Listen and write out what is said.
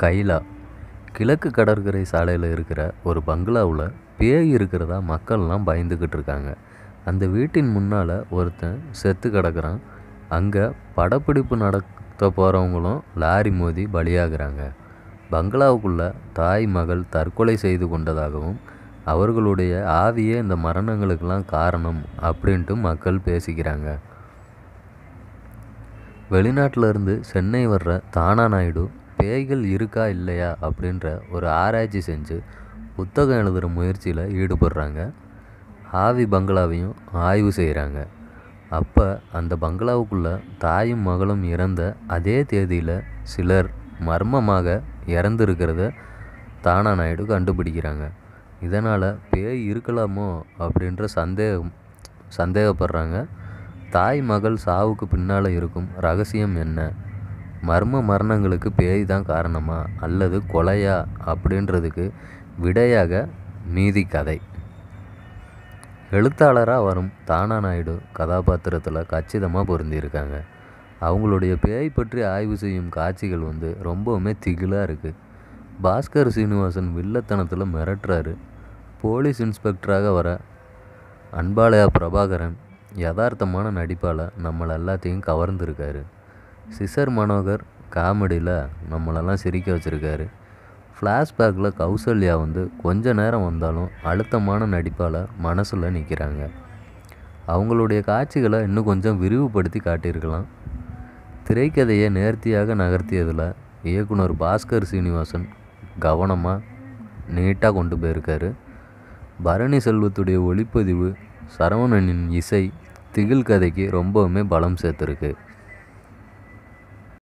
கைலா கிழக்கு கடற்கரை சாலையில் இருக்கிற ஒரு பங்களாவில் பேய் இருக்கிறதா மக்கள்லாம் பயந்துக்கிட்டு இருக்காங்க அந்த வீட்டின் முன்னால் ஒருத்தன் செத்து கிடக்குறான் அங்கே படப்பிடிப்பு நடத்த போகிறவங்களும் லாரி மோதி பலியாகிறாங்க பங்களாவுக்குள்ள தாய் மகள் தற்கொலை செய்து கொண்டதாகவும் அவர்களுடைய ஆவியே இந்த மரணங்களுக்கெல்லாம் காரணம் அப்படின்ட்டு மக்கள் பேசிக்கிறாங்க வெளிநாட்டில் இருந்து சென்னை வர்ற தானா நாயுடு பேய்கள் இருக்கா இல்லையா அப்படின்ற ஒரு ஆராய்ச்சி செஞ்சு புத்தகம் எழுதுகிற முயற்சியில் ஈடுபடுறாங்க ஆவி பங்களாவையும் ஆய்வு செய்கிறாங்க அப்போ அந்த பங்களாவுக்குள்ளே தாயும் மகளும் இறந்த அதே தேதியில் சிலர் மர்மமாக இறந்துருக்கிறத தானா நாயுடு கண்டுபிடிக்கிறாங்க இதனால் பேய் இருக்கலாமோ அப்படின்ற சந்தேகம் சந்தேகப்படுறாங்க தாய் மகள் சாவுக்கு பின்னால் இருக்கும் ரகசியம் என்ன மர்ம மரணங்களுக்கு பேய் தான் காரணமா அல்லது கொலையா அப்படின்றதுக்கு விடையாக மீதி கதை எழுத்தாளராக வரும் தானா நாயுடு கதாபாத்திரத்தில் கச்சிதமாக பொருந்தியிருக்காங்க அவங்களுடைய பேய் பற்றி ஆய்வு செய்யும் காட்சிகள் வந்து ரொம்பவுமே திகிலாக இருக்குது பாஸ்கர் சீனிவாசன் வில்லத்தனத்தில் மிரட்டுறாரு போலீஸ் இன்ஸ்பெக்டராக வர அன்பாலயா பிரபாகரன் யதார்த்தமான நடிப்பால் நம்மளை எல்லாத்தையும் கவர்ந்துருக்காரு சிசர் மனோகர் காமெடியில் நம்மளெல்லாம் சிரிக்க வச்சுருக்காரு ஃப்ளாஷ்பேக்கில் கௌசல்யா வந்து கொஞ்ச நேரம் வந்தாலும் அழுத்தமான நடிப்பால் மனசில் நிற்கிறாங்க அவங்களுடைய காட்சிகளை இன்னும் கொஞ்சம் விரிவுபடுத்தி காட்டியிருக்கலாம் திரைக்கதையை நேர்த்தியாக நகர்த்தியதில் இயக்குனர் பாஸ்கர் சீனிவாசன் கவனமாக நீட்டாக கொண்டு போயிருக்காரு பரணி செல்வத்துடைய ஒளிப்பதிவு சரவணனின் இசை திகில் கதைக்கு ரொம்பவுமே பலம் சேர்த்துருக்கு